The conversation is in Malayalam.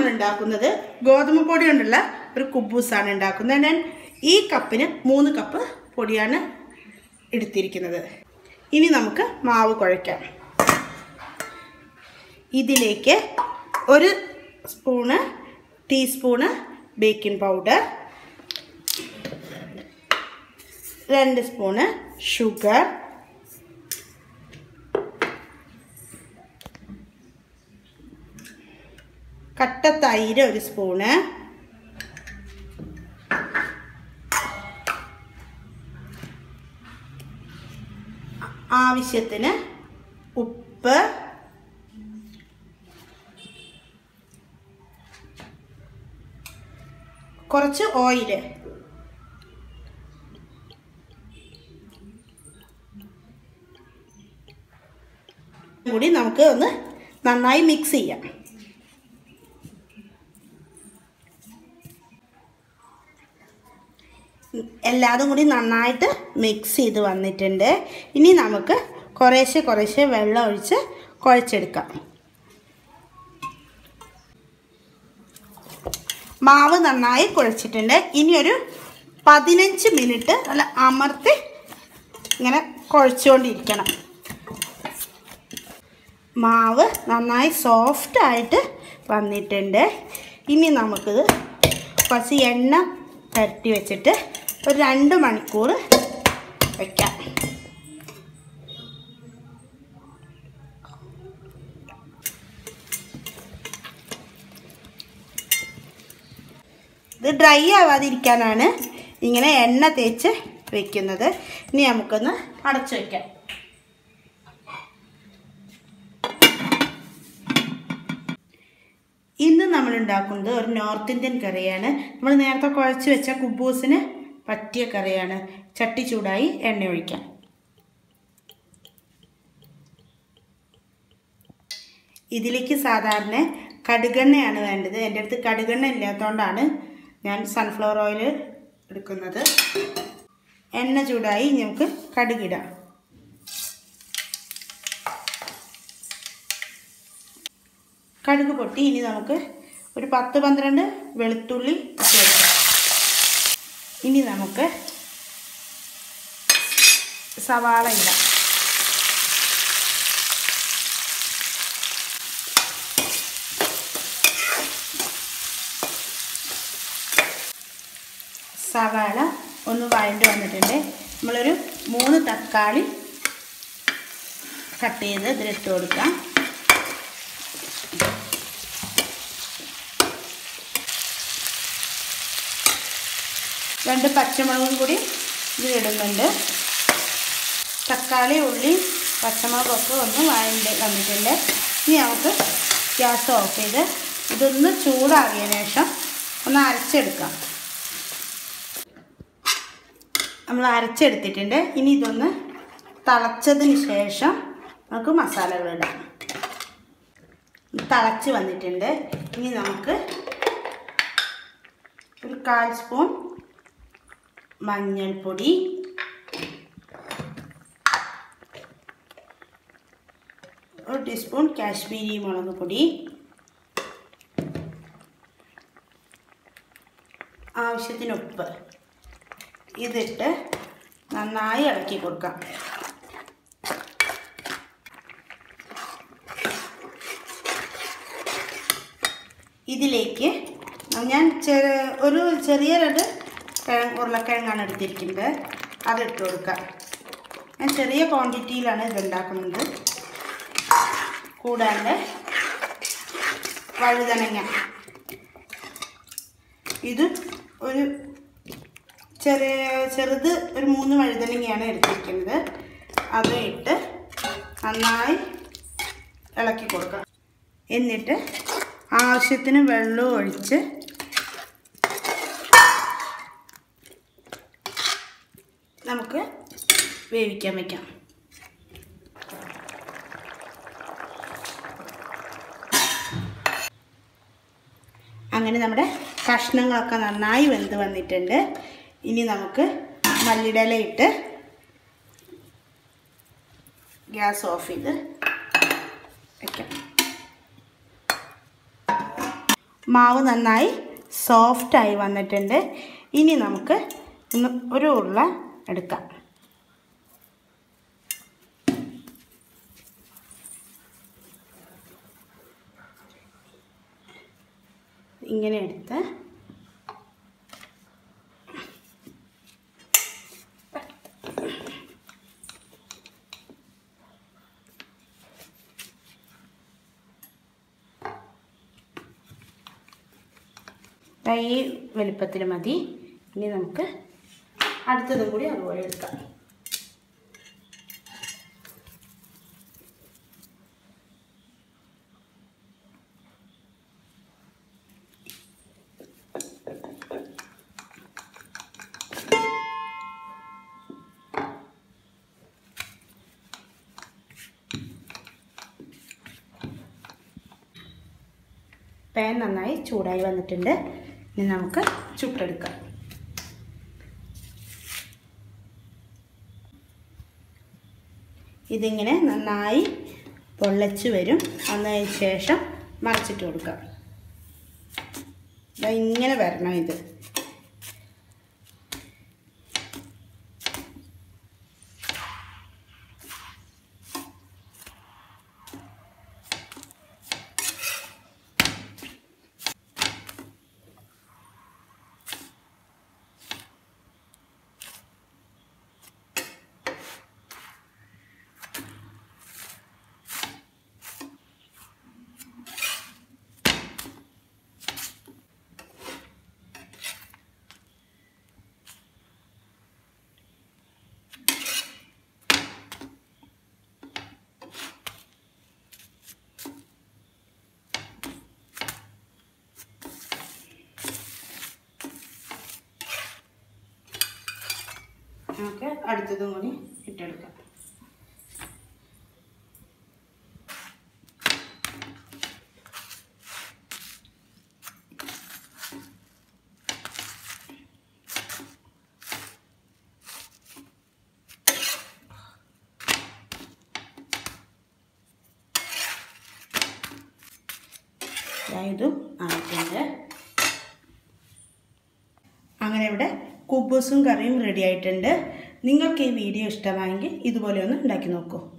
ഉണ്ടാക്കുന്നത് ഗോതമ്പ് പൊടി കൊണ്ടുള്ള ഒരു കുബൂസാണ് ഉണ്ടാക്കുന്നത് ഞാൻ ഈ കപ്പിന് മൂന്ന് കപ്പ് പൊടിയാണ് എടുത്തിരിക്കുന്നത് ഇനി നമുക്ക് മാവ് കുഴയ്ക്കാം ഇതിലേക്ക് ഒരു സ്പൂണ് ടീസ്പൂണ് ബേക്കിംഗ് പൗഡർ രണ്ട് സ്പൂണ് ഷുഗർ കട്ട തൈര് ഒരു സ്പൂണ് ആവശ്യത്തിന് ഉപ്പ് കുറച്ച് ഓയില് കൂടി നമുക്ക് ഒന്ന് നന്നായി മിക്സ് ചെയ്യാം എല്ലാതും കൂടി നന്നായിട്ട് മിക്സ് ചെയ്ത് വന്നിട്ടുണ്ട് ഇനി നമുക്ക് കുറേശ്ശെ കുറേശ്ശെ വെള്ളം ഒഴിച്ച് കുഴച്ചെടുക്കാം മാവ് നന്നായി കുഴച്ചിട്ടുണ്ട് ഇനി ഒരു പതിനഞ്ച് മിനിറ്റ് നല്ല അമർത്തി ഇങ്ങനെ കുഴച്ചുകൊണ്ടിരിക്കണം മാവ് നന്നായി സോഫ്റ്റ് ആയിട്ട് വന്നിട്ടുണ്ട് ഇനി നമുക്കിത് കുറച്ച് എണ്ണ പുരട്ടി വെച്ചിട്ട് ഒരു രണ്ട് മണിക്കൂർ വയ്ക്കാം ഇത് ഡ്രൈ ആവാതിരിക്കാനാണ് ഇങ്ങനെ എണ്ണ തേച്ച് വെക്കുന്നത് ഇനി നമുക്കൊന്ന് അടച്ചു വയ്ക്കാം ഇന്ന് നമ്മൾ ഉണ്ടാക്കുന്നത് ഒരു നോർത്ത് ഇന്ത്യൻ കറിയാണ് നമ്മൾ നേരത്തെ കുഴച്ച് വെച്ച കുബൂസിന് പറ്റിയ കറിയാണ് ചട്ടി ചൂടായി എണ്ണ ഒഴിക്കാം ഇതിലേക്ക് സാധാരണ കടുകെണ്ണയാണ് വേണ്ടത് എൻ്റെ അടുത്ത് കടുകെണ്ണ ഇല്ലാത്തതുകൊണ്ടാണ് ഞാൻ സൺഫ്ലവർ ഓയിൽ എടുക്കുന്നത് എണ്ണ ചൂടായി നമുക്ക് കടുകിടാം കടുക് പൊട്ടി ഇനി നമുക്ക് ഒരു പത്ത് പന്ത്രണ്ട് വെളുത്തുള്ളി ഇട്ട് വെക്കാം ഇനി നമുക്ക് സവാള ഇടാം സവാള ഒന്ന് വഴണ്ട് വന്നിട്ടുണ്ട് നമ്മളൊരു മൂന്ന് തക്കാളി കട്ട് ചെയ്ത് ഇതിലിട്ട് കൊടുക്കാം രണ്ട് പച്ചമുളകും കൂടി ഇതിലിടുന്നുണ്ട് തക്കാളി ഉള്ളി പച്ചമുളകൊക്കെ ഒന്ന് വഴണ്ട് വന്നിട്ടുണ്ട് ഇനി നമുക്ക് ഗ്യാസ് ഓഫ് ചെയ്ത് ഇതൊന്ന് ചൂടാറിയ ശേഷം ഒന്ന് അരച്ചെടുക്കാം നമ്മൾ അരച്ചെടുത്തിട്ടുണ്ട് ഇനി ഇതൊന്ന് തിളച്ചതിന് ശേഷം നമുക്ക് മസാലകൾ ഇടാം തിളച്ച് വന്നിട്ടുണ്ട് ഇനി നമുക്ക് ഒരു കാൽ സ്പൂൺ മഞ്ഞൾപ്പൊടി ഒരു ടീസ്പൂൺ കാശ്മീരി മുളക് പൊടി ആവശ്യത്തിന് ഉപ്പ് ഇതിട്ട് നന്നായി ഇളക്കി കൊടുക്കാം ഇതിലേക്ക് ഞാൻ ചെറു ഒരു ചെറിയ രണ്ട് കിഴങ്ങ് ഉരുളക്കിഴങ്ങാണ് എടുത്തിരിക്കുന്നത് അതിട്ട് കൊടുക്കാം ഞാൻ ചെറിയ ക്വാണ്ടിറ്റിയിലാണ് ഇത് ഉണ്ടാക്കുന്നത് കൂടാണ്ട് വഴുതനങ്ങ ഇത് ഒരു ചെറിയ ചെറുത് ഒരു മൂന്ന് വഴുതനങ്ങയാണ് എടുത്തിരിക്കുന്നത് അത് ഇട്ട് നന്നായി ഇളക്കി കൊടുക്കുക എന്നിട്ട് ആവശ്യത്തിന് വെള്ളം ഒഴിച്ച് നമുക്ക് വേവിക്കാൻ വയ്ക്കാം അങ്ങനെ നമ്മുടെ കഷ്ണങ്ങളൊക്കെ നന്നായി വെന്ത് വന്നിട്ടുണ്ട് ഇനി നമുക്ക് മല്ലിടല ഇട്ട് ഗ്യാസ് ഓഫ് ചെയ്ത് വയ്ക്കാം മാവ് നന്നായി സോഫ്റ്റായി വന്നിട്ടുണ്ട് ഇനി നമുക്ക് ഒന്ന് ഒരു ഉരുള എടുക്കാം ഇങ്ങനെ എടുത്ത് ദാ ഈ വലുപ്പത്തിൽ മതി ഇനി നമുക്ക് അടുത്തതും കൂടി അതുപോലെ എടുക്കാം പാൻ നന്നായി ചൂടായി വന്നിട്ടുണ്ട് ഇനി നമുക്ക് ചുട്ടെടുക്കാം ഇതിങ്ങനെ നന്നായി പൊള്ളച്ച് വരും വന്നതിന് ശേഷം മറിച്ചിട്ട് കൊടുക്കാം ദാ ഇങ്ങനെ വരണം ഇത് നമുക്ക് അടുത്തതും കൂടി ഇട്ടെടുക്കാം ഇതും ആയിട്ടുണ്ട് അങ്ങനെ ഇവിടെ കുബൂസും കറിയും റെഡി ആയിട്ടുണ്ട് നിങ്ങൾക്ക് ഈ വീഡിയോ ഇഷ്ടമായെങ്കിൽ ഇതുപോലെ ഒന്ന് ഉണ്ടാക്കി നോക്കൂ